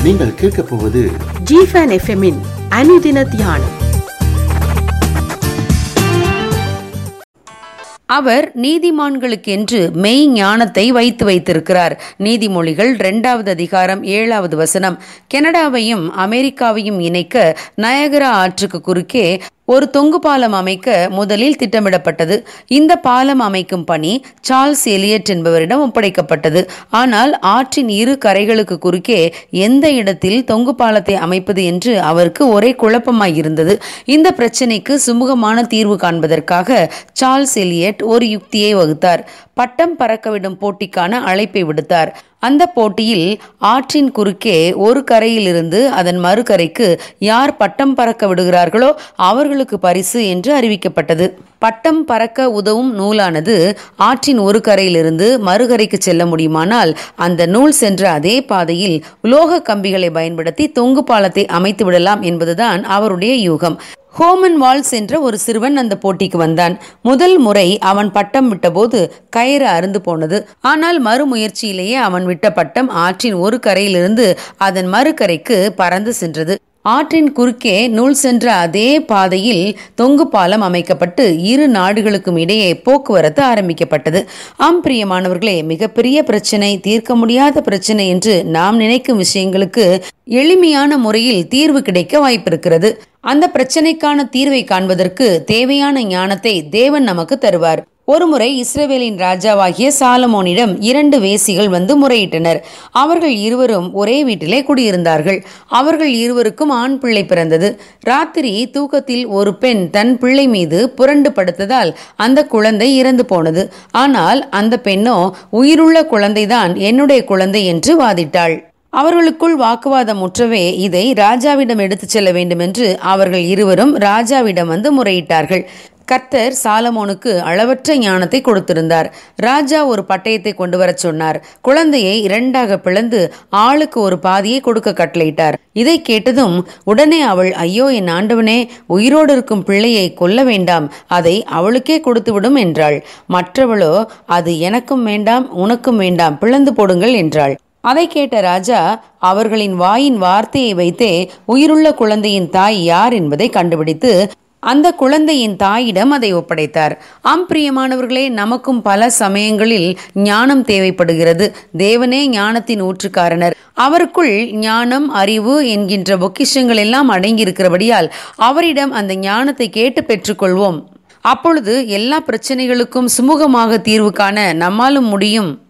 நீங்கள் கேட்கப் போவது ஜிஃபன் எஃப்எம்மின் அனுதின தியானம் அவர் நீதிமான்களுக்கென்று மெய் ஞானத்தை வைத்து வைத்திருக்கிறார் நீதிமொழிகள் இரண்டாவது அதிகாரம் ஏழாவது வசனம் கனடாவையும் அமெரிக்காவையும் இணைக்க நயகரா ஆற்றுக்கு குறுக்கே ஒரு தொங்கு பாலம் அமைக்க முதலில் திட்டமிடப்பட்டது இந்த பாலம் அமைக்கும் பணி சார்ல்ஸ் எலியட் என்பவரிடம் ஒப்படைக்கப்பட்டது ஆனால் ஆற்றின் இரு கரைகளுக்கு குறுக்கே எந்த இடத்தில் தொங்கு பாலத்தை அமைப்பது என்று அவருக்கு ஒரே குழப்பமாய் இருந்தது இந்த பிரச்சனைக்கு சுமூகமான தீர்வு காண்பதற்காக சார்ல்ஸ் எலியட் ஒரு யுக்தியை வகுத்தார் பட்டம் பறக்கவிடும் போட்டிக்கான அழைப்பை விடுத்தார் அந்த போட்டியில் ஆற்றின் குறுக்கே ஒரு கரையிலிருந்து அதன் மறுகரைக்கு யார் பட்டம் பறக்க விடுகிறார்களோ அவர்களுக்கு பரிசு என்று அறிவிக்கப்பட்டது பட்டம் பறக்க உதவும் நூலானது ஆற்றின் ஒரு கரையிலிருந்து மறுகரைக்கு செல்ல முடியுமானால் அந்த நூல் சென்ற அதே பாதையில் உலோக கம்பிகளை பயன்படுத்தி தொங்கு பாலத்தை அமைத்து விடலாம் என்பதுதான் அவருடைய யூகம் ஹோமன் வால்ஸ் என்ற ஒரு சிறுவன் அந்த போட்டிக்கு வந்தான் முதல் முறை அவன் பட்டம் விட்டபோது கயிறு அருந்து போனது ஆனால் மறுமுயற்சியிலேயே அவன் விட்ட பட்டம் ஆற்றின் ஒரு கரையிலிருந்து அதன் மறுகரைக்கு பறந்து சென்றது ஆற்றின் குறுக்கே நூல் சென்ற அதே பாதையில் தொங்கு பாலம் அமைக்கப்பட்டு இரு நாடுகளுக்கும் இடையே போக்குவரத்து ஆரம்பிக்கப்பட்டது ஆம் பிரியமானவர்களே மிகப்பெரிய பிரச்சனை தீர்க்க முடியாத பிரச்சனை என்று நாம் நினைக்கும் விஷயங்களுக்கு எளிமையான முறையில் தீர்வு கிடைக்க வாய்ப்பிருக்கிறது அந்த பிரச்சனைக்கான தீர்வை காண்பதற்கு தேவையான ஞானத்தை தேவன் நமக்கு தருவார் ஒருமுறை இஸ்ரவேலின் ராஜாவாகிய சாலமோனிடம் இரண்டு வேசிகள் வந்து முறையிட்டனர் அவர்கள் இருவரும் ஒரே வீட்டிலே குடியிருந்தார்கள் அவர்கள் இருவருக்கும் ஆண் பிள்ளை பிறந்தது ராத்திரி தூக்கத்தில் ஒரு பெண் தன் பிள்ளை மீது புரண்டு படுத்ததால் அந்த குழந்தை இறந்து போனது ஆனால் அந்த பெண்ணோ உயிருள்ள குழந்தைதான் என்னுடைய குழந்தை என்று வாதிட்டாள் அவர்களுக்குள் வாக்குவாதம் முற்றவே இதை ராஜாவிடம் எடுத்துச் செல்ல வேண்டும் என்று அவர்கள் இருவரும் ராஜாவிடம் வந்து முறையிட்டார்கள் கர்த்தர் சாலமோனுக்கு அளவற்ற ஞானத்தை கொடுத்திருந்தார் ராஜா ஒரு பட்டயத்தை கொண்டு வரச் சொன்னார் குழந்தையை இரண்டாக பிளந்து ஆளுக்கு ஒரு பாதியை கொடுக்க கட்டளையிட்டார் இதை கேட்டதும் உடனே அவள் ஐயோ என் ஆண்டவனே உயிரோடு இருக்கும் பிள்ளையை கொல்ல வேண்டாம் அதை அவளுக்கே கொடுத்துவிடும் என்றாள் மற்றவளோ அது எனக்கும் வேண்டாம் உனக்கும் வேண்டாம் பிளந்து போடுங்கள் என்றாள் அதை கேட்ட ராஜா அவர்களின் வாயின் வார்த்தையை வைத்தே உயிருள்ள குழந்தையின் தாய் யார் என்பதை கண்டுபிடித்து அந்த குழந்தையின் தாயிடம் அதை ஒப்படைத்தார் ஆம் பிரியமானவர்களே நமக்கும் பல சமயங்களில் ஞானம் தேவைப்படுகிறது தேவனே ஞானத்தின் ஊற்றுக்காரனர் அவருக்குள் ஞானம் அறிவு என்கின்ற பொக்கிஷங்கள் எல்லாம் அடங்கியிருக்கிறபடியால் அவரிடம் அந்த ஞானத்தை கேட்டு பெற்றுக்கொள்வோம் அப்பொழுது எல்லா பிரச்சனைகளுக்கும் சுமூகமாக தீர்வு காண நம்மாலும் முடியும்